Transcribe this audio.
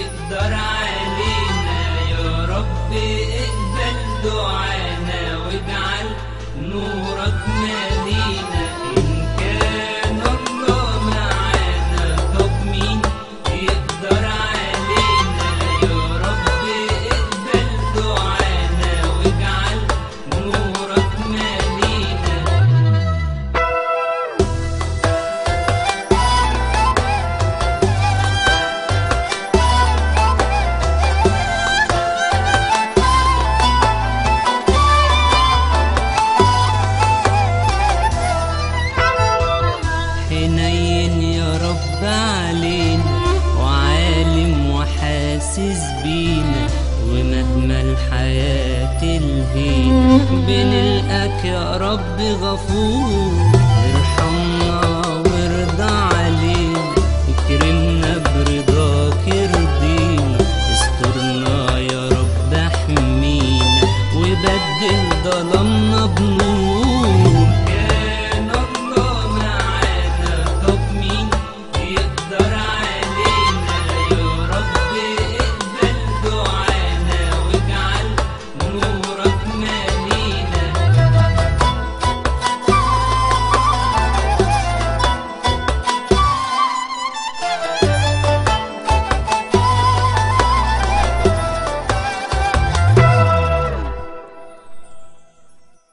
يقدر علينا يا رب اقبل دعانا واجعل نورك مالينا إن كان الله معانا طب مين يقدر علينا يا رب اقبل دعانا واجعل نورك مالينا حنين يا رب علينا وعالم وحاسس بينا ومهما الحياة تلهينا بنلقاك يا رب غفور